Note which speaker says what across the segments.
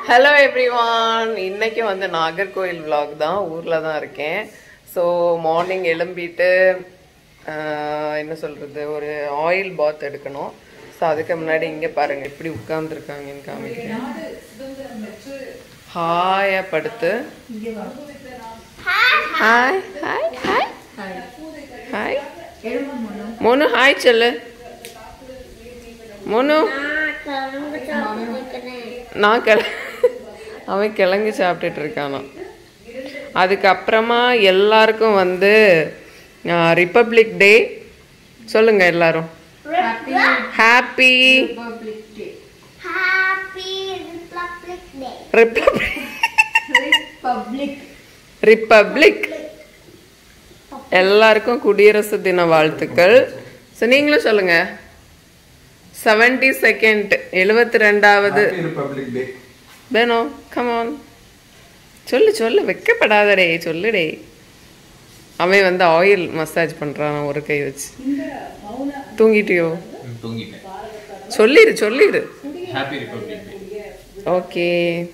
Speaker 1: Hello everyone இன்னைக்கு வந்து Nagercoil vlog தான் ஊரில் தான் இருக்கேன் ஸோ மார்னிங் எழும்பிட்டு ஆஹ், என்ன சொல்கிறது ஒரு ஆயில் பாத் எடுக்கணும் ஸோ அதுக்கு முன்னாடி இங்கே பாருங்கள் எப்படி உட்காந்துருக்காங்கன்னு காமிக்கிறேன் ஹாயாக படுத்து hi hi hi hi Monu hi சொல்லு மோனு நான் கிள அவன் கிழங்கு சாப்பிட்டுட்டு இருக்கானா அதுக்கப்புறமா எல்லாருக்கும் வந்து ரிப்பப்ளிக் டே சொல்லுங்க எல்லாரும் happy
Speaker 2: Happy Republic Day.
Speaker 1: Republic republic எல்லாருக்கும் குடியரசு தின வாழ்த்துக்கள் ஸோ நீங்களும் சொல்லுங்க செவன்டி செகண்ட் எழுபத்தி ரெண்டாவது
Speaker 3: ரிபப்ளிக் டே
Speaker 1: வேணும் கமான் சொல்லு சொல்லு வெக்கப்படாதடே சொல்லுடே அவன் வந்து ஆயில் மசாஜ் பண்றான் ஒரு கை வச்சு தூங்கிட்டியோ
Speaker 3: தூங்கிட்டேன்
Speaker 1: சொல்லிடு சொல்லிடு
Speaker 3: ஹாப்பி ரிபப்ளிக் டே
Speaker 1: ஓகே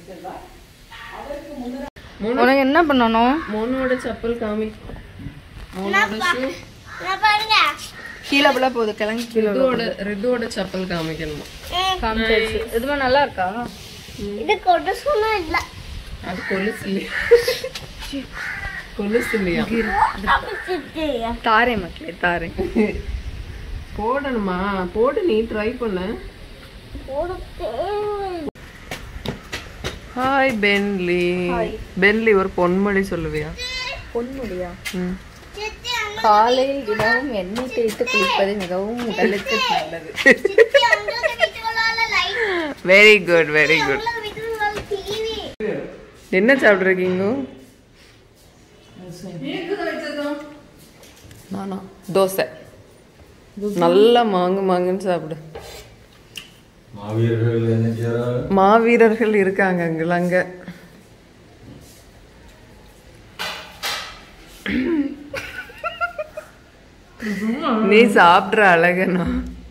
Speaker 4: உனக்கு என்ன பண்ணணும்
Speaker 1: மோனோட செப்பல் காமி
Speaker 2: நான் பாருங்க
Speaker 4: கீழே போல போகுது கிழங்கு கீழே
Speaker 1: ரிதுவோட ரிதுவோட செப்பல் காமிக்கணுமா
Speaker 4: காமிச்சாச்சு இதுமா நல்லா இருக்கா
Speaker 2: இது கொண்டு சொன்னா இல்ல
Speaker 1: அது கொலுசு இல்லையா கொலுசு இல்லையா
Speaker 2: அப்படி
Speaker 4: தாரே மக்களே தாரே
Speaker 1: போடணுமா போடு நீ ட்ரை பண்ண ஹாய் பென்லி பென்லி ஒரு பொன்மொழி சொல்லுவியா
Speaker 4: பொன்முடியா
Speaker 1: ம்
Speaker 4: காலையில் தினமும் எண்ணெய் தேய்த்து குளிப்பது மிகவும் உடலுக்கு நல்லது
Speaker 1: வெரி குட் வெரி குட் என்ன சாப்பிட்ருக்கீங்க நானா தோசை நல்லா மாங்கு மாங்குன்னு சாப்பிடு
Speaker 3: மாவீரர்கள் என்ன செய்யறாங்க
Speaker 1: மாவீரர்கள் இருக்காங்க அங்குல அங்க நீ சாப்பிட்ற அழகனா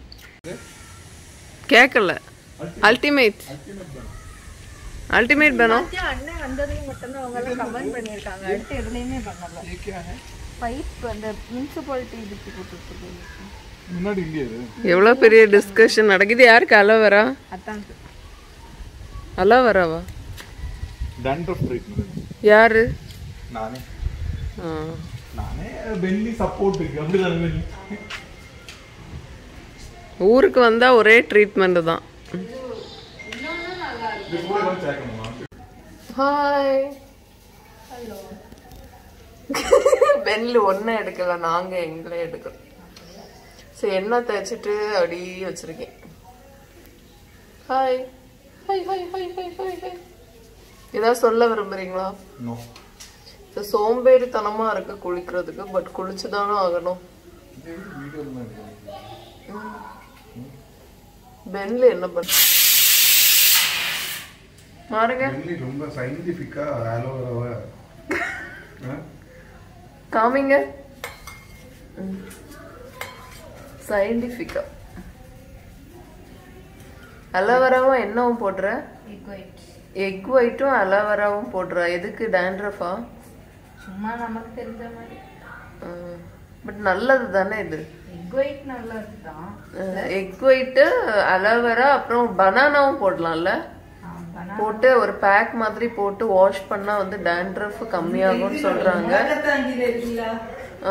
Speaker 1: கேட்கல அல்டிமேட் அல்டிமேட் வேணும்
Speaker 4: அண்ணன் வந்ததையும் மட்டும்தான் அவங்க எல்லாம் கமெண்ட் பண்ணியிருக்காங்க அடுத்து எதுலையுமே பண்ணல பைப் அந்த முனிசிபாலிட்டி இதுக்கு போட்டுருக்கு
Speaker 3: முன்னாடி இல்லையே இது
Speaker 1: எவ்வளோ பெரிய டிஸ்கஷன் நடக்குது யாருக்கு அலோவரா
Speaker 4: அதான்
Speaker 1: அலோவராவா
Speaker 3: டண்ட்ரஃப் ட்ரீட்மெண்ட்
Speaker 1: யாரு
Speaker 3: நானே
Speaker 1: ஆ
Speaker 3: நானே வெள்ளி சப்போர்ட் இருக்கு அப்படிதான் வெள்ளி
Speaker 1: ஊருக்கு வந்தா ஒரே ட்ரீட்மெண்ட் தான்
Speaker 3: இது கூட தான் சேர்க்கணுமா
Speaker 1: ஹாய் பென்ல ஒன்றும் எடுக்கல நாங்க எங்களே எடுக்கிறோம் சரி எண்ணெய் தேய்ச்சிட்டு அப்படியே வச்சிருக்கேன் hi hi hi hi hi hi hi ஏதாவது சொல்ல விரும்புறீங்களா
Speaker 3: நோ
Speaker 1: இது சோம்பேறித்தனமா இருக்கு குளிக்கிறதுக்கு பட் குளிச்சுதானே ஆகணும்
Speaker 3: வீடியோ தான்
Speaker 1: பென்ல என்ன பண்ண பாருங்க
Speaker 5: வெள்ளி ரொம்ப சயின்டிஃபிக்கா ஆலோவேராவை
Speaker 1: காமிங்க சயின்டிஃபிக்கா அலோவேராவும் என்னவும் போடுற எக் ஒயிட்டும் அலோவேராவும் போடுற எதுக்கு டேண்ட்ரஃபா
Speaker 4: சும்மா நமக்கு தெரிஞ்ச மாதிரி
Speaker 1: பட் நல்லது தானே இது
Speaker 4: எக் ஒயிட் நல்லா இருக்குதான்
Speaker 1: எக் ஒயிட்டு அலோவேரா அப்புறம் பனானாவும் போடலாம்ல போட்டு ஒரு பேக் மாதிரி போட்டு வாஷ் பண்ணா வந்து டேண்ட்ரஃப் கம்மியாகும்னு சொல்றாங்க ஆ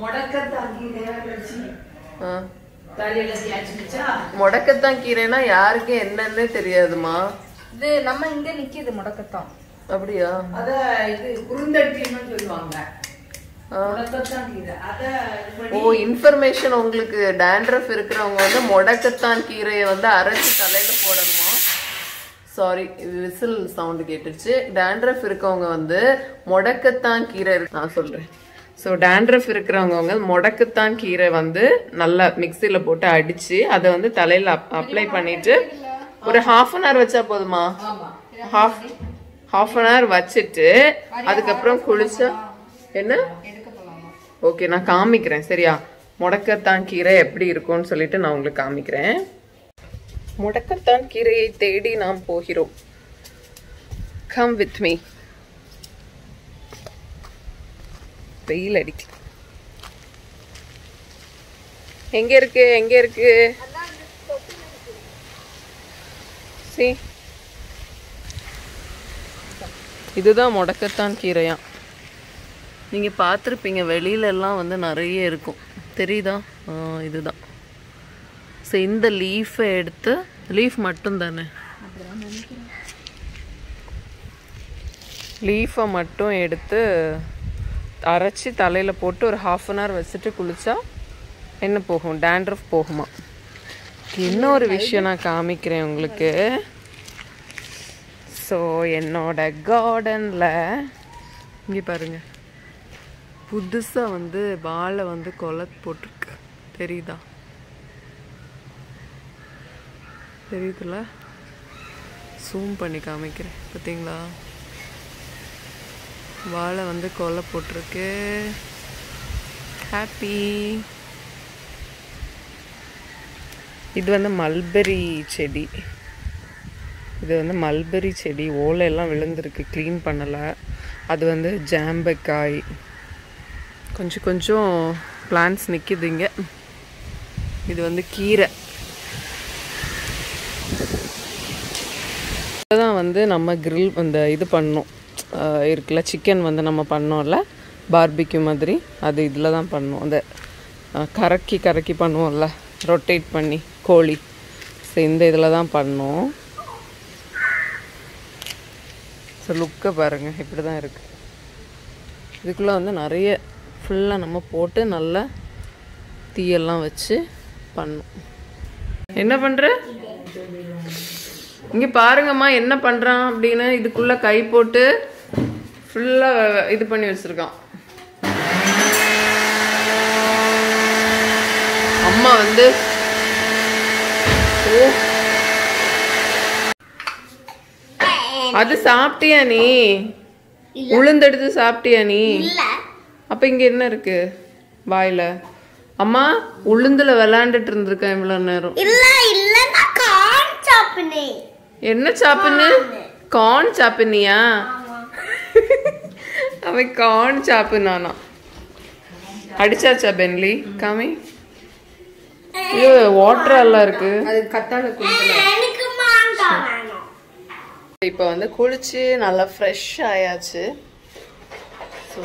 Speaker 1: ஆ முடக்கத்தான் கீரைனா யாருக்கு என்னன்னே தெரியாதுமா
Speaker 4: இது நம்ம இங்க நிக்கிது முடக்கத்தான்
Speaker 1: அப்படியா
Speaker 6: அத இது குறுந்தட்டின்னு சொல்லுவாங்க
Speaker 1: ஆ.
Speaker 6: முடக்கத்தான் கீரை அத இது பண்ணி
Speaker 1: ஓ இன்ஃபர்மேஷன் உங்களுக்கு டேண்ட்ரஃப் இருக்கிறவங்க வந்து முடக்கத்தான் கீரையை வந்து அரைச்சு தலையில போடணுமா சாரி விசில் சவுண்ட் கேட்டுருச்சு டேண்ட்ரஃப் இருக்கவங்க வந்து முடக்கத்தான் கீரை இருக்கு நான் சொல்றேன் ஸோ டேண்ட்ரஃப் இருக்கிறவங்க வந்து முடக்கத்தான் கீரை வந்து நல்லா மிக்சியில போட்டு அடிச்சு அதை வந்து தலையில அப்ளை பண்ணிட்டு ஒரு ஹாஃப் அன் ஹவர் வச்சா போதுமா ஹாஃப் ஹாஃப் அன் ஹவர் வச்சுட்டு அதுக்கப்புறம் குளிச்சா என்ன ஓகே நான் காமிக்கிறேன் சரியா முடக்கத்தான் கீரை எப்படி இருக்கும்னு சொல்லிட்டு நான் உங்களுக்கு காமிக்கிறேன் முடக்கத்தான் கீரையை தேடி நாம் போகிறோம் கம் வித் மீ வெயில் அடிக்கு எங்க இருக்கு எங்க இருக்கு சி இதுதான் முடக்கத்தான் கீரையா நீங்கள் பார்த்துருப்பீங்க வெளியில எல்லாம் வந்து நிறைய இருக்கும் தெரியுதா ஆ, இதுதான் ஸோ இந்த லீஃபை எடுத்து லீஃப் மட்டும் தானே லீஃபை மட்டும் எடுத்து அரைச்சி தலையில் போட்டு ஒரு ஹாஃப் அன் ஹவர் வச்சுட்டு குளிச்சா என்ன போகும் டேண்ட்ரஃப் போகுமா இன்னொரு விஷயம் நான் காமிக்கிறேன் உங்களுக்கு ஸோ என்னோட கார்டனில் இங்கே பாருங்க புதுசாக வந்து வாழை வந்து கொலை போட்டிருக்கு தெரியுதா தெரியுதுல்ல ஜூம் பண்ணி காமிக்கிறேன் பார்த்தீங்களா வாழை வந்து கொலை போட்டிருக்கு ஹாப்பி இது வந்து மல்பெரி செடி இது வந்து மல்பெரி செடி ஓலை எல்லாம் விழுந்திருக்கு க்ளீன் பண்ணலை அது வந்து ஜாம்பக்காய் கொஞ்சம் கொஞ்சம் பிளான்ஸ் நிற்கிதுங்க இது வந்து கீரை தான் வந்து நம்ம grill அந்த இது பண்ணோம் அஹ் இருக்குல்ல சிக்கன் வந்து நம்ம பண்ணோம்ல பார்பிக்யூ மாதிரி அது இதில் தான் பண்ணோம் அந்த அஹ், கரக்கி கரக்கி பண்ணுவோம்ல ரொட்டேட் பண்ணி கோழி ஸோ இந்த இதில் தான் பண்ணோம் ஸோ லுக்கை பாருங்கள் இப்படி தான் இருக்குது இதுக்குள்ளே வந்து நிறைய ஃபுல்லாக நம்ம போட்டு நல்லா தீயெல்லாம் வச்சு பண்ணோம் என்ன பண்ணுற இங்கே பாருங்கம்மா என்ன பண்ணுறான் அப்படின்னு இதுக்குள்ளே கை போட்டு ஃபுல்லாக இது பண்ணி வச்சுருக்கான் அம்மா வந்து ஓ அது சாப்பிட்டியா நீ உளுந்தெடுத்து சாப்பிட்டியா நீ
Speaker 2: இல்ல
Speaker 1: அப்ப இங்க என்ன இருக்கு வாயில அம்மா உளுந்துல விளையாண்டுட்டு இருந்திருக்கேன் இவ்வளவு நேரம்
Speaker 2: இல்ல இல்ல நான் கார்ன் சாப்பினேன்
Speaker 1: என்ன சாப்பின்னு கார்ன் சாப்பினியா அவன் கார்ன் சாப்பினானா அடிச்சாச்சா பென்லி காமி இது வாட்டர் எல்லாம் இருக்கு
Speaker 2: எனக்கு மாங்காய் வேணும்
Speaker 1: இப்போ வந்து குளிச்சு நல்லா ஃப்ரெஷ் ஆயாச்சு ஸோ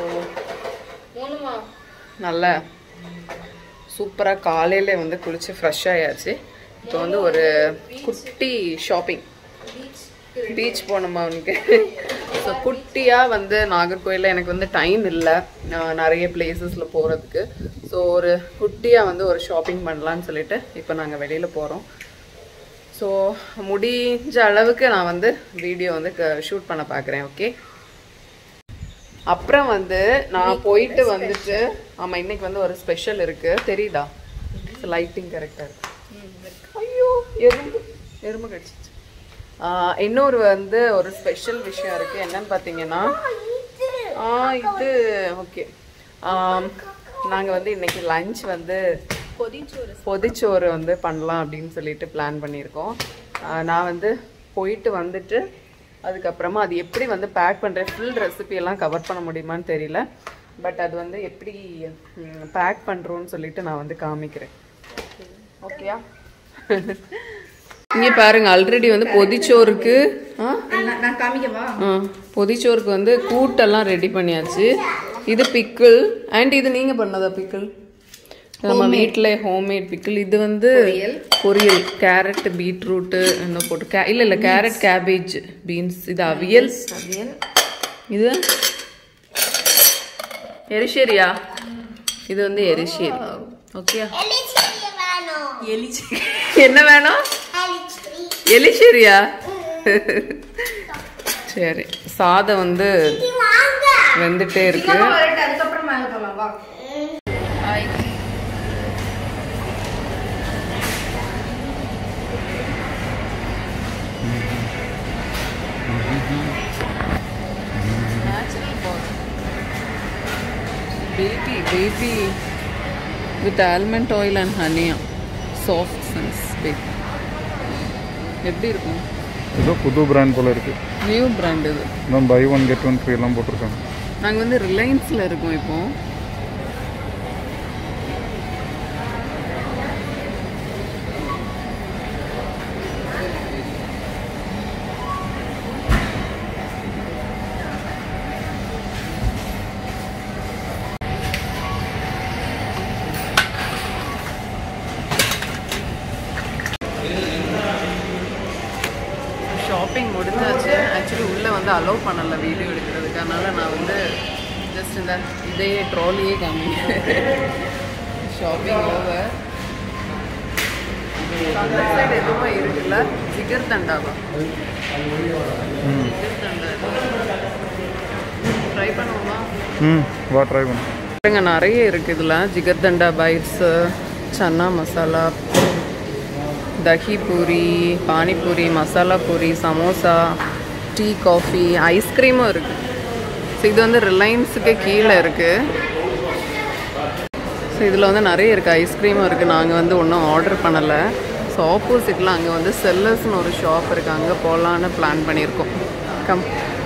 Speaker 1: நல்லா சூப்பராக காலையில வந்து குளிச்சு ஃப்ரெஷ் ஆயாச்சு இப்போ வந்து ஒரு குட்டி ஷாப்பிங் பீச் போகணுமா அவனுக்கு ஸோ குட்டியாக வந்து நாகர்கோயிலில் எனக்கு வந்து டைம் இல்லை நான் நிறைய பிளேசஸில் போகிறதுக்கு ஸோ ஒரு குட்டியாக வந்து ஒரு ஷாப்பிங் பண்ணலான்னு சொல்லிட்டு இப்போ நாங்கள் வெளியில் போகிறோம் ஸோ முடிஞ்ச அளவுக்கு நான் வந்து வீடியோ வந்து ஷூட் பண்ண பார்க்குறேன் ஓகே அப்புறம் வந்து நான் போயிட்டு வந்துட்டு ஆமாம் இன்னைக்கு வந்து ஒரு ஸ்பெஷல் இருக்கு தெரியுதா லைட்டிங் கரெக்டாக இருக்கு ஐயோ எறும்பு எறும்பு கடிச்சிச்சு ஆஹ், இன்னொரு வந்து ஒரு ஸ்பெஷல் விஷயம் இருக்கு என்னன்னு பார்த்தீங்கன்னா ஆ இது ஓகே நாங்கள் வந்து இன்னைக்கு லஞ்ச் வந்து பொதிச்சோறு வந்து பண்ணலாம் அப்படின்னு சொல்லிட்டு பிளான் பண்ணியிருக்கோம் ஆஹ் நான் வந்து போயிட்டு வந்துட்டு அதுக்கப்புறமா அது எப்படி வந்து பேக் பண்ணுறேன் ஃபுல் ரெசிபி எல்லாம் கவர் பண்ண முடியுமான்னு தெரியல பட் அது வந்து எப்படி பேக் பண்ணுறோன்னு சொல்லிட்டு நான் வந்து காமிக்கிறேன் ஓகேயா இங்கே பாருங்க ஆல்ரெடி வந்து பொதிச்சோறுக்கு ஆ
Speaker 4: நான் காமிக்கவா
Speaker 1: ஆ பொதிச்சோறுக்கு வந்து கூட்டெல்லாம் ரெடி பண்ணியாச்சு இது பிக்கிள் அண்ட் இது நீங்க பண்ணதா பிக்கிள் நம்ம வீட்டில் ஹோம்மேட் பிக்கிள் இது வந்து பொரியல் கேரட் பீட்ரூட்டு என்ன போட்டு கே இல்லை இல்லை கேரட் கேபேஜ் பீன்ஸ் இது அவியல்
Speaker 4: அவியல்
Speaker 1: இது எரிஷேரியா இது வந்து எரிஷேரி ஓகே
Speaker 2: எலிச்செடி வேணும்
Speaker 1: என்ன வேணும்
Speaker 2: எலிச்செடி
Speaker 1: எலிஷேரியா சரி சாதம் வந்து
Speaker 2: வாங்க
Speaker 1: வெந்துட்டே இருக்கு
Speaker 4: அதுக்கப்புறம் மேலே போகலாம் வா
Speaker 1: baby baby with almond oil and ஹனியா சாஃப்ட் சென்ஸ் பேபி எப்படி இருக்கும்
Speaker 7: ஏதோ புது பிராண்ட் போல இருக்கு
Speaker 1: நியூ பிராண்ட் இது
Speaker 7: இன்னும் buy one get one free எல்லாம் போட்டிருக்காங்க
Speaker 1: நாங்கள் வந்து ரிலையன்ஸில் இருக்கோம் இப்போ ஷாப்பிங் முடிஞ்சாச்சு ஆக்சுவலி உள்ளே வந்து அலோவ் பண்ணலை வீடியோ எடுக்கிறதுக்கு அதனால நான் வந்து ஜஸ்ட் இந்த இதே ட்ராலியே காமிங்க ஷாப்பிங் ஓவர் அந்த சைடு எதுவும் இருக்குல்ல ஜிகர் தண்டாவா ஜிகர் தண்டா ட்ரை பண்ணுவோமா
Speaker 7: ம் வா ட்ரை பண்ணு
Speaker 1: பாருங்க நிறைய இருக்குது இதில் jigarthanda bites chana masala dahi puri panipuri masala puri samosa tea coffee ஐஸ்கிரீமும் இருக்குது ஸோ இது வந்து ரிலையன்ஸுக்கு கீழே இருக்குது ஸோ இதில் வந்து நிறைய இருக்குது ஐஸ்கிரீமும் இருக்குது நாங்கள் வந்து ஒன்றும் ஆர்டர் பண்ணலை ஸோ ஆப்போசிட்டில் அங்கே வந்து செல்லர்ஸ்னு ஒரு ஷாப் இருக்குது அங்கே போகலான்னு பிளான் பண்ணியிருக்கோம் கம்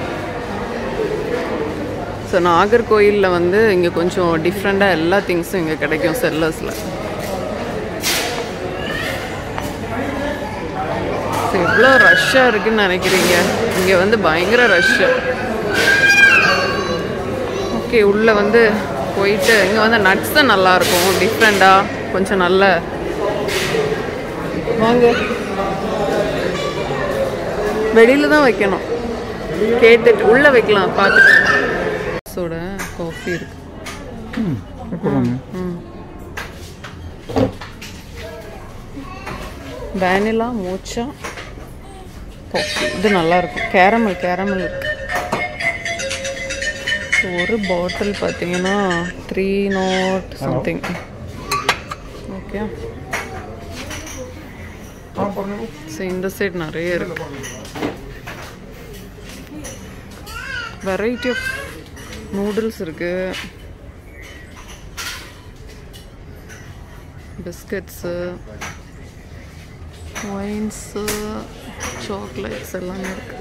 Speaker 1: ஸோ நாகர்கோயிலில் வந்து இங்கே கொஞ்சம் டிஃப்ரெண்ட்டாக எல்லா திங்ஸும் இங்கே கிடைக்கும் செல்லர்ஸில் ஸோ எவ்வளோ ரஷ்ஷாக இருக்குன்னு நினைக்கிறீங்க இங்கே வந்து பயங்கர ரஷ்ஷு ஓகே உள்ளே வந்து போயிட்டு இங்கே வந்து நட்ஸு நல்லாயிருக்கும் டிஃப்ரெண்ட்டாக கொஞ்சம் நல்ல வாங்க வெளியில் தான் வைக்கணும் கேட்டுட்டு உள்ளே வைக்கலாம் பார்த்துட்டு சோட காஃபி இருக்கு ம் வேனிலா மோச்சா காஃபி இது நல்லா இருக்கும் கேரமல் கேரமல் இருக்கு So, ஒரு பாட்டில் பார்த்தீங்கன்னா three not something okay so இந்த சைடு நிறைய இருக்கு வெரைட்டி ஆஃப் நூடுல்ஸ் இருக்கு பிஸ்கட்ஸு ஒயின்ஸு சாக்லேட்ஸ் எல்லாமே இருக்கு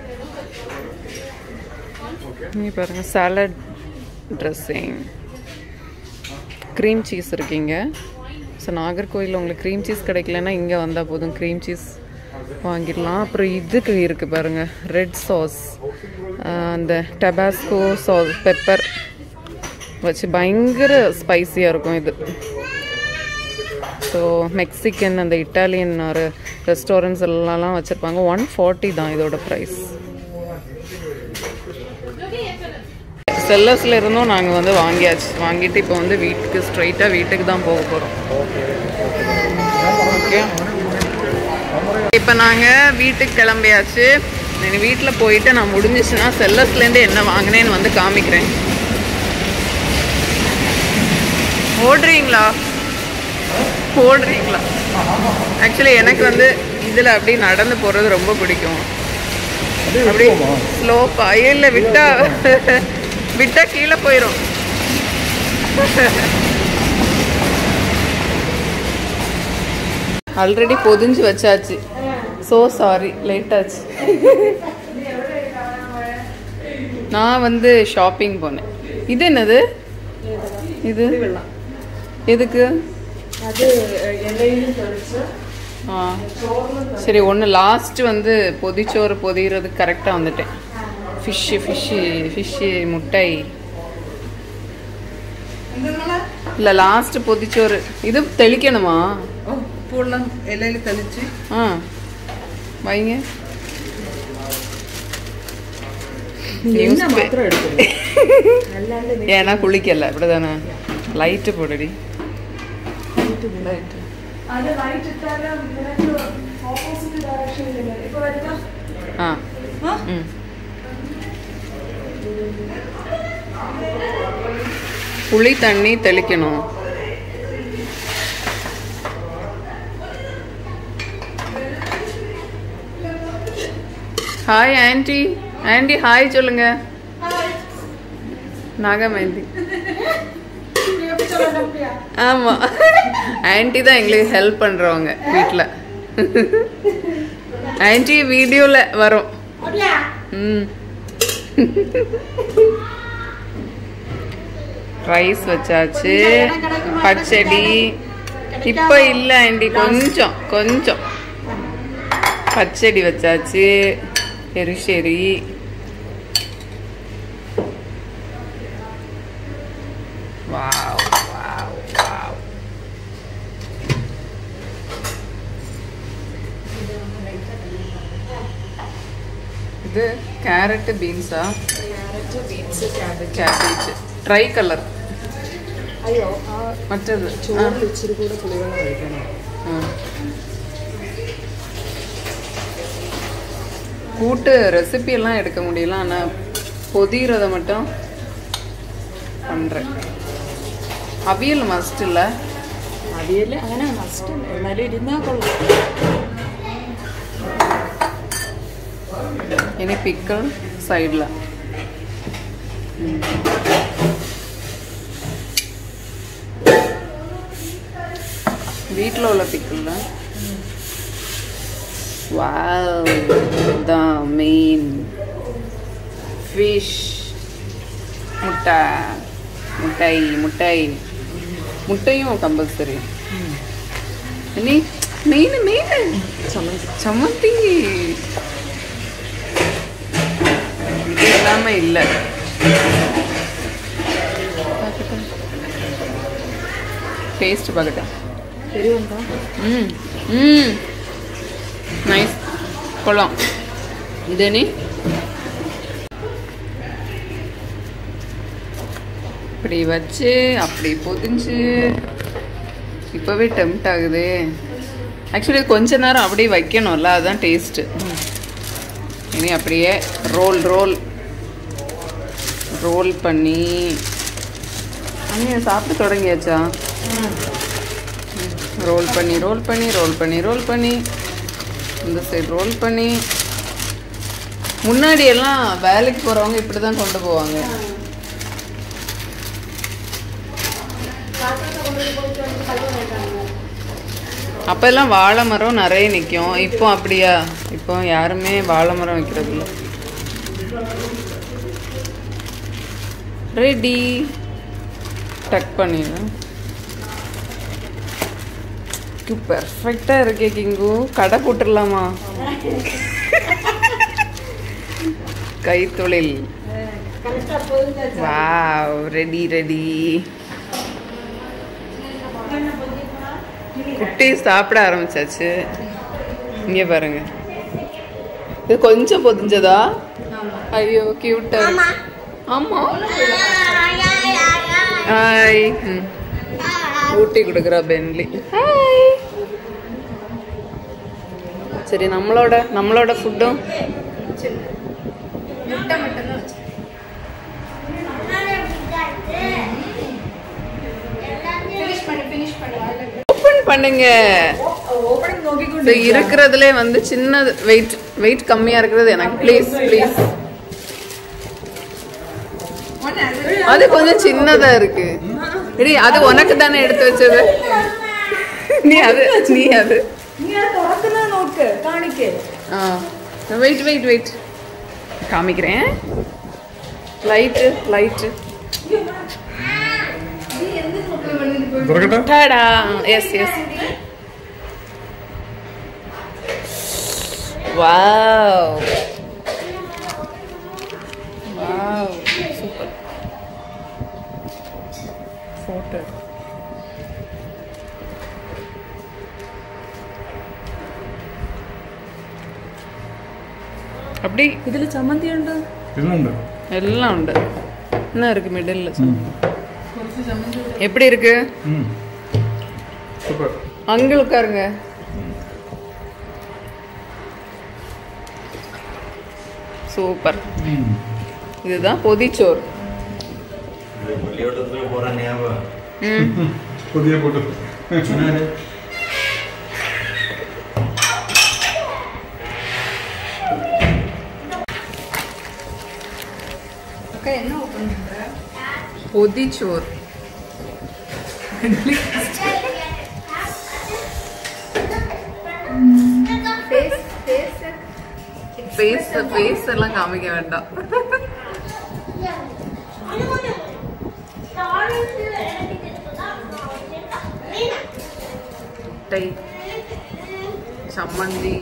Speaker 1: இங்கே பாருங்கள் சாலட் ட்ரெஸ்ஸிங் க்ரீம் சீஸ் இருக்கீங்க ஸோ நாகர்கோயிலில் உங்களுக்கு க்ரீம் சீஸ் கிடைக்கலன்னா இங்கே வந்தால் போதும் க்ரீம் சீஸ் வாங்கிடலாம் அப்புறம் இதுக்கு இருக்குது பாருங்கள் ரெட் சாஸ் அந்த டபாஸ்கோ சாஸ் பெப்பர் வச்சு பயங்கர ஸ்பைசியாக இருக்கும் இது ஸோ மெக்சிகன் அந்த இட்டாலியன் ஒரு ரெஸ்டாரண்ட்ஸ் எல்லாம் வச்சுருப்பாங்க ஒன் ஃபார்ட்டி தான் இதோட ப்ரைஸ் செல்லர்ஸில் இருந்தும் நாங்கள் வந்து வாங்கியாச்சு வாங்கிட்டு இப்போ வந்து வீட்டுக்கு ஸ்ட்ரைட்டாக வீட்டுக்கு தான் போக போகிறோம் ஓகே இப்போ நாங்கள் வீட்டுக்கு கிளம்பியாச்சு எங்கள் வீட்டில் போயிட்டு நான் முடிஞ்சிச்சுன்னா செல்லர்ஸ்லேருந்து என்ன வாங்கினேன்னு வந்து காமிக்கிறேன் ஓடுறீங்களா ஓடுறீங்களா ஆக்சுவலி எனக்கு வந்து இதில் அப்படி நடந்து போகிறது ரொம்ப பிடிக்கும் அப்படி ஸ்லோப்பா இல்லை விட்டா விட்டா கீழே போயிடும் ஆல்ரெடி பொதிஞ்சு வச்சாச்சு ஸோ சாரி லேட் ஆச்சு நான் வந்து ஷாப்பிங் போனேன் இது என்னது இது எதுக்கு
Speaker 4: அது இலையிலும் தொழிச்சு
Speaker 1: ஆ சரி ஒன்று லாஸ்ட் வந்து பொதிச்சோறு பொதிகிறதுக்கு கரெக்டாக வந்துட்டேன் ஃபிஷ்ஷு ஃபிஷ்ஷு ஃபிஷ்ஷு முட்டை இல்லை லாஸ்ட் பொதிச்சோறு இது தெளிக்கணுமா
Speaker 6: பூலாம் இலையில தெளிச்சு
Speaker 1: ஆ வைங்க
Speaker 6: என்ன மாத்திரம் எடுக்கணும்
Speaker 1: ஏன்னா குளிக்கல இப்படிதானே லைட்டு போடுடி லைட்டு
Speaker 4: அது லைட் இட்டால எனக்கு ஆப்போசிட் டைரக்ஷன் இல்லை இப்போ வருதா
Speaker 1: ஆ ம் புளி தண்ணி தெளிக்கணும் ஹாய் ஆன்டி ஆன்டி ஹாய் சொல்லுங்க நாகமேந்தி ஆமா ஆன்டி தான் எங்களுக்கு ஹெல்ப் பண்றவங்க வீட்டில் ஆன்டி வீடியோல வரும் ம் ரைஸ் வச்சாச்சு பச்சடி இப்ப இல்ல ஆண்டி கொஞ்சம் கொஞ்சம் பச்சடி வச்சாச்சு எரிசேரி வாவ் வாவ் வாவ் இது கேரட் பீன்ஸா கேபேஜ் ட்ரை கலர்
Speaker 6: അയ്യോ ആ
Speaker 1: மற்றது
Speaker 6: ചോറിൽ ഇച്ചിരി കൂടെ പുളിവെള്ളം ഒഴിക്കണം
Speaker 1: ஆ. கூட்டு ரெசிபி எல்லாம் எடுக்க முடியல ஆனால் பொதிகிறத மட்டும் பண்ணுறேன் அவியல் மஸ்ட் இல்லை
Speaker 6: അവിയൽ അങ്ങനെ മസ്റ്റ് എന്നാലും ഇരുന്നാൽ കൊള്ളാം
Speaker 1: இனி பிக்கல் சைடில் வீட்டில் உள்ள பிக்கல்ல வாவ் த மெயின் ஃபிஷ் முட்டை முட்டை முட்டை முட்டையும் கம்பல்சரி இனி மெயின் மெயின் சம்மந்தி சம்மந்தி இது இல்லாம இல்ல டேஸ்ட் பார்க்கட்டேன் ம் ம் நைஸ் கொள்ளம் இது நீ இப்படி வச்சு அப்படி பொதிஞ்சு இப்போவே டெம்ட் ஆகுது ஆக்சுவலி கொஞ்ச நேரம் அப்படியே வைக்கணும்ல அதுதான் டேஸ்ட்டு இனி அப்படியே ரோல் ரோல் ரோல் பண்ணி அண்ணே சாப்பிட்டு தொடங்கியாச்சா ரோல் பண்ணி ரோல் பண்ணி ரோல் பண்ணி ரோல் பண்ணி இந்த சைடு ரோல் பண்ணி முன்னாடி எல்லாம் வேலைக்கு போகிறவங்க இப்படி தான் கொண்டு போவாங்க அப்போல்லாம் வாழை மரம் நிறைய நிற்கும் இப்போ அப்படியா இப்போ யாருமே வாழை மரம் வைக்கிறது இல்லை ரெடி டக் பண்ணிடுறேன் பெர்ஃபெக்டாக இருக்கே கிங்கு கடை போட்டுடலாமா கைத்தொழில் வாவ் ரெடி ரெடி குட்டி சாப்பிட ஆரம்பிச்சாச்சு இங்க பாருங்க இது கொஞ்சம் பொதிஞ்சதா ஐயோ கியூட்டா ஆமா ஹாய் ம். ஊட்டி கொடுக்குறா பென்லி ஹாய் சரி நம்மளோட நம்மளோட ஃபுட்டும் ஓப்பன் பண்ணுங்க இது இருக்கிறதுலே வந்து சின்ன வெயிட் வெயிட் கம்மியா இருக்கிறது எனக்கு ப்ளீஸ் ப்ளீஸ் அது கொஞ்சம் சின்னதா இருக்கு இடி அது உனக்கு தானே எடுத்து வச்சது நீ அது நீ அது
Speaker 6: നോക്ക് കാണിക്കേ
Speaker 1: ஆ வெயிட் வெயிட் வெயிட் காமிக்கிறேன் லைட்டு லைட்டு
Speaker 7: തുറക്കട്ടെ
Speaker 1: tata yes yes wow wow super photo அப்படி
Speaker 6: ഇതിൽ ചമ്മന്തി ഉണ്ട്
Speaker 7: ഇന്നുണ്ട്
Speaker 1: எல்லாம் உண்டு என்ன இருக்கு மிடில் எப்படி இருக்கு
Speaker 7: സൂപ്പർ
Speaker 1: அங்க உட்காருங்க சூப்பர் இதுதான் பொதிச்சோறு ம்
Speaker 3: പുതിയ ഫോട്ടോ
Speaker 1: பொதிச்சோறு
Speaker 4: ஃபேஸ் ஃபேஸ்
Speaker 1: ஃபேஸ் ஃபேஸ் எல்லாம் காமிக்க வேண்டாம் முட்டை சம்மந்தி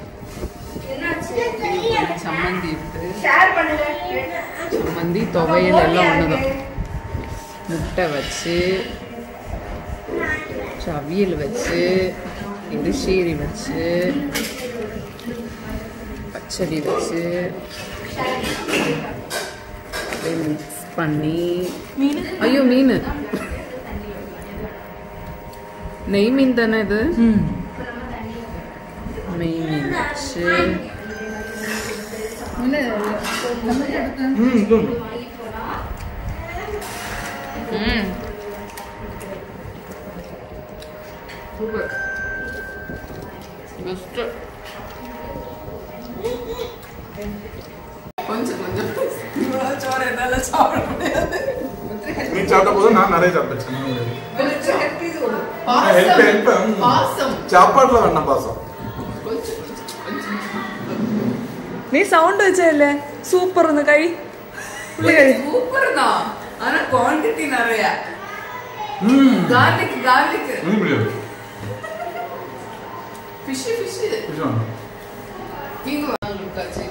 Speaker 1: சம்மந்தி இருக்கு சம்மந்தி துவையல் எல்லாம் ஒண்ணுதான் முட்டை வச்சு அவியல் வச்சு எரிசீரி வச்சு பச்சடி வச்சு மிக்ஸ் பண்ணி ஐயோ மீன் நெய் மீன் தானே இது நெய் மீன் வச்சு
Speaker 3: ம் இதோண்டு
Speaker 1: ம் சூப்பர் பெஸ்ட் கொஞ்சம் கொஞ்சம் இவ்வளோ சோறு என்னால சாப்பிட முடியாது
Speaker 3: நீ சாப்பிட்ட போது நான் நிறைய சாப்பிட்டேன் ஹெல்ப் ஹெல்ப்
Speaker 1: பாசம்
Speaker 3: சாப்பாடுல வேண்டாம் பாசம்
Speaker 6: നീ സൗണ്ട് വെച്ചല്ലേ സൂപ്പർ ഒന്ന് കഴി
Speaker 1: சூப்பர் தான் ஆனா குவாண்டிட்டி நிறைய கார்லிக் கார்லிக்
Speaker 3: நீ முடியாது
Speaker 1: ஃபிஷ் ஃபிஷ்
Speaker 3: கொஞ்சம்
Speaker 1: நீங்க வாங்க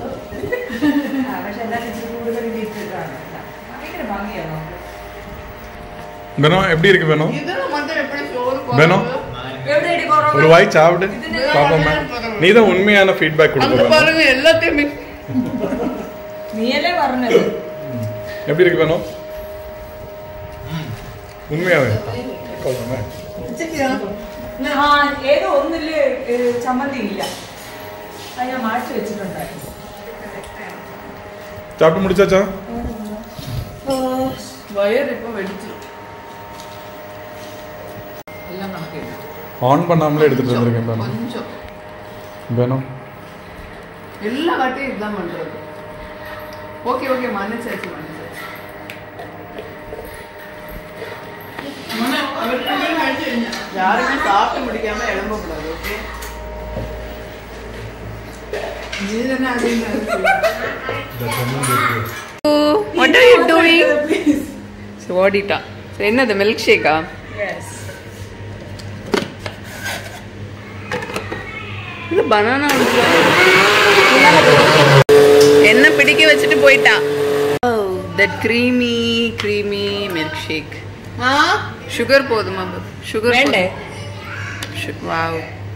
Speaker 3: வேணும் எப்படி இருக்கு வேணும்
Speaker 1: இதெல்லாம் மட்டும் எப்படி சோறு
Speaker 3: வேணும் ஒரு வாய் சாப்பிடு பாப்போமே நீ தான் உண்மையான ஃபீட்பேக்
Speaker 1: அங்க
Speaker 3: கொடுக்க
Speaker 1: பாருங்க எல்லாத்தையும் mix
Speaker 6: നീയല്ലേ പറഞ്ഞത്
Speaker 3: எப்படி இருக்கு வேணும் உண்மையாவே சொல்றேன்
Speaker 6: ആ ഏതോ ഒന്നില് ഏ, ചമ്മന്തി ഇല്ല അത് ഞാൻ മാറ്റി വെച്ചിട്ടുണ്ടായിരുന്നു
Speaker 3: சாப்பிட்டு முடிச்சாச்சா
Speaker 1: வயர் இப்போ வெடிச்சு எல்லாம் கணக்கு
Speaker 3: ஆன் பண்ணாமலே எடுத்துட்டு வந்திருக்கேன் வேணும்
Speaker 1: கொஞ்சம்
Speaker 3: வேணும்
Speaker 1: எல்லா வாட்டியும் இதுதான் பண்றது ஓகே ஓகே மன்னிச்சாச்சு மன்னிச்சாச்சு யாருமே சாப்பிட்டு முடிக்காம எழும்பக்கூடாது okay What are you doing? So, ஓடிட்டா So, என்னது மில்க் ஷேக்கா இது பனானா என்ன பிடிக்க வச்சுட்டு போயிட்டான் that creamy creamy milk shake sugar போதுமா சுகர்
Speaker 6: വേണ്ടേ?
Speaker 1: வாவ்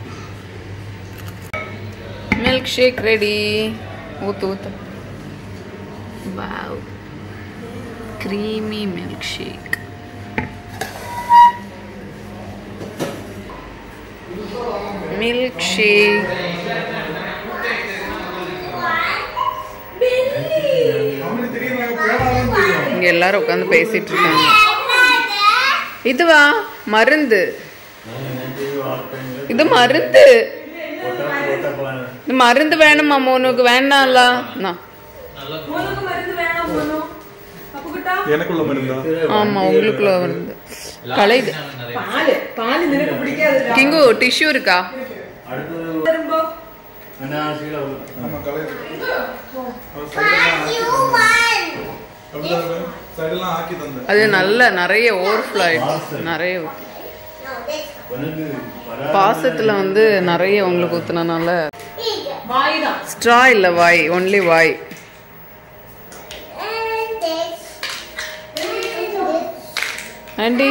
Speaker 1: மில்க் ஷேக் ரெடி ஊத்து ஊத்து wow creamy milk shake milk shake இங்க எல்லாரும் உட்காந்து பேசிட்டு இருக்காங்க இதுவா மருந்து இது மருந்து இது மருந்து வேணுமா மோனுக்கு வேண்டாம்ல நான்
Speaker 6: മോനൊക്കെ മരുന്ന് വേണോ മോനോ അപ്പൊ കിട്ടാ
Speaker 3: எனக்குள்ள மருந்தா
Speaker 1: ஆமா உங்களுக்குள்ள மருந்து கலையுது
Speaker 6: പാല് പാല് നിനക്ക് പിടിക്കാതെ
Speaker 1: கிங்கு டிஷ்யூ இருக்கா
Speaker 6: വരുമ്പോ
Speaker 3: ஆமா கலை சைடெல்லாம் ஆக்கி தந்தேன்
Speaker 1: அது நல்ல நிறைய ஓவர்ஃப்ளோ ஆயிடுச்சு நிறைய ஊத்து. பாசத்துல வந்து நிறைய உங்களுக்கு ஊத்துனனால
Speaker 6: വായിതാ
Speaker 1: ஸ்ட்ரா இல்ல வாய் ஒன்லி வாய் ஆண்டி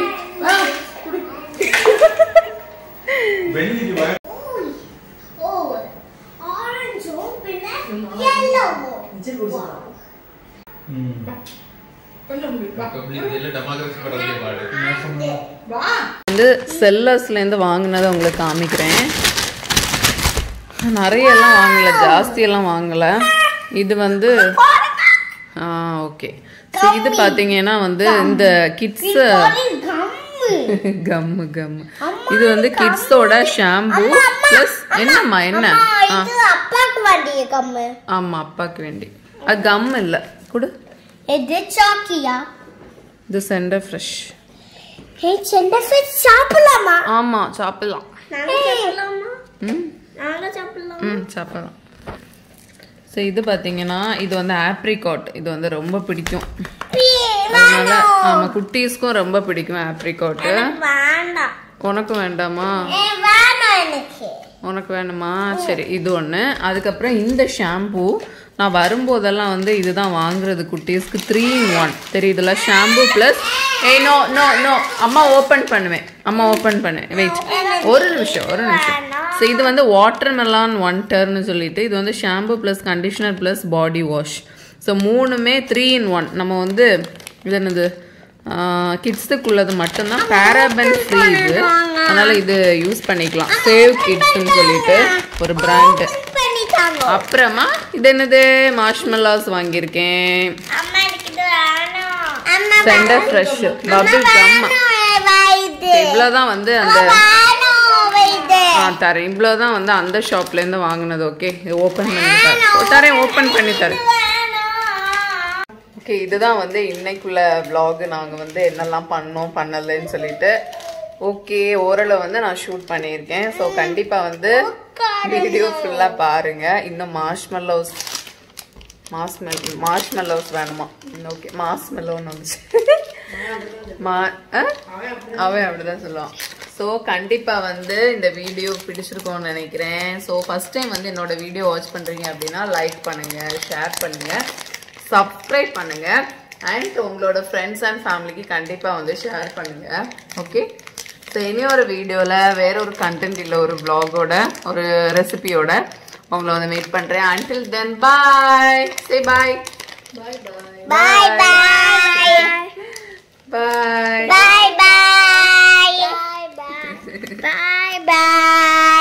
Speaker 3: வெண்ணிக்கு வய
Speaker 1: வந்து செல்லர்ஸ்ல இருந்து வாங்கினதை உங்களுக்கு காமிக்கிறேன் நிறைய எல்லாம் வாங்கல ஜாஸ்தி எல்லாம் வாங்கல இது வந்து ஆ ஓகே இது பாத்தீங்கன்னா வந்து இந்த கிட்ஸ் கம்மு கம்மு இது வந்து கிட்ஸோட ஷாம்பு ப்ளஸ் என்னம்மா என்ன ஆ
Speaker 2: அப்பாக்கு வேண்டிய கம்மு
Speaker 1: ஆமா அப்பாக்கு வேண்டி அது கம் இல்ல கொடு
Speaker 2: இது சாக்கியா
Speaker 1: இது சென்டர் ஃப்ரெஷ்
Speaker 2: ஹே செண்டை ஃபிஷ் சாப்பிடலாமா
Speaker 1: ஆமா சாப்பிடலாம்
Speaker 2: நாங்க சாப்பிடலாமா
Speaker 1: ம்
Speaker 2: நாங்க சாப்பிடலாம்
Speaker 1: ம் சாப்பிடலாம் ஸோ இது பார்த்தீங்கன்னா இது வந்து ஆப்ரிகாட் இது வந்து ரொம்ப பிடிக்கும் அதனால ஆமாம் குட்டீஸ்க்கும் ரொம்ப பிடிக்கும் ஆப்ரிகாட்டு
Speaker 2: வேண்டாம்
Speaker 1: உனக்கு வேண்டாமா
Speaker 2: ஏ, வேணாம் எனக்கு
Speaker 1: உனக்கு வேணுமா சரி இது ஒன்று அதுக்கப்புறம் இந்த ஷாம்பு நான் வரும்போதெல்லாம் வந்து இதுதான் வாங்குறது குட்டீஸ்க்கு த்ரீ இன் ஒன் தெரியுதுல shampoo plus hey no no no அம்மா ஓப்பன் பண்ணுவேன் அம்மா ஓப்பன் பண்ணு வெயிட் ஒரு நிமிஷம் ஒரு நிமிஷம் ஸோ இது வந்து வாட்டர் மெலான் ஒன் டர்னு சொல்லிட்டு இது வந்து shampoo plus conditioner plus body wash so மூணுமே த்ரீ இன் ஒன் நம்ம வந்து இது என்னது கிட்ஸுக்குள்ளது மட்டும்தான் பேராபன் ஃப்ரீ இது அதனால இது யூஸ் பண்ணிக்கலாம் சேவ் கிட்ஸ்னு சொல்லிட்டு ஒரு பிராண்டு
Speaker 2: பண்ணிட்டாங்க
Speaker 1: அப்புறமா இது என்னது மார்ஷ்மெல்லாஸ் வாங்கியிருக்கேன்
Speaker 2: அம்மா எனக்கு இது வேணும் அம்மா
Speaker 1: சென்டர் ஃப்ரெஷ் பபிள் கம்
Speaker 2: வைது
Speaker 1: இவ்வளோதான் வந்து அந்த
Speaker 2: வேணும் வைது
Speaker 1: ஆ தரேன் இவ்வளோதான் வந்து அந்த ஷாப்லேருந்து வாங்கினது ஓகே இது ஓப்பன் பண்ணி தரேன் தரேன் ஓப்பன் பண்ணி தரேன் ஓகே இதுதான் வந்து இன்னைக்குள்ள vlog நாங்கள் வந்து என்னெல்லாம் பண்ணோம் பண்ணலைன்னு சொல்லிட்டு ஓகே ஓரளவு வந்து நான் ஷூட் பண்ணியிருக்கேன் ஸோ கண்டிப்பாக வந்து வீடியோ ஃபுல்லாக பாருங்க இன்னும் மார்ஷ்மெல்லோஸ் மாஸ்மெல் மார்ஷ்மெல்லோஸ் வேணுமா ஓகே மாஸ்மெல்லோன்னு வந்துச்சு மா ஆ? அவன் அப்படிதான் சொல்லுவான் ஸோ கண்டிப்பாக வந்து இந்த வீடியோ பிடிச்சிருக்கோம்னு நினைக்கிறேன் ஸோ ஃபர்ஸ்ட் டைம் வந்து என்னோட வீடியோ வாட்ச் பண்ணுறீங்க அப்படின்னா லைக் பண்ணுங்க ஷேர் பண்ணுங்க சப்ஸ்கிரைப் பண்ணுங்க அண்ட் உங்களோட ஃப்ரெண்ட்ஸ் அண்ட் ஃபேமிலிக்கு கண்டிப்பாக வந்து ஷேர் பண்ணுங்க ஓகே ஸோ இனி ஒரு வீடியோவில் வேற ஒரு கண்டென்ட் இல்லை ஒரு vlog-ஓட ஒரு ரெசிபியோட உங்களை வந்து மீட் பண்ணுறேன் அன்டில் தென் பாய் சே பாய்
Speaker 2: பாய் பாய்
Speaker 1: பாய்
Speaker 2: பாய் பாய் பாய் பாய்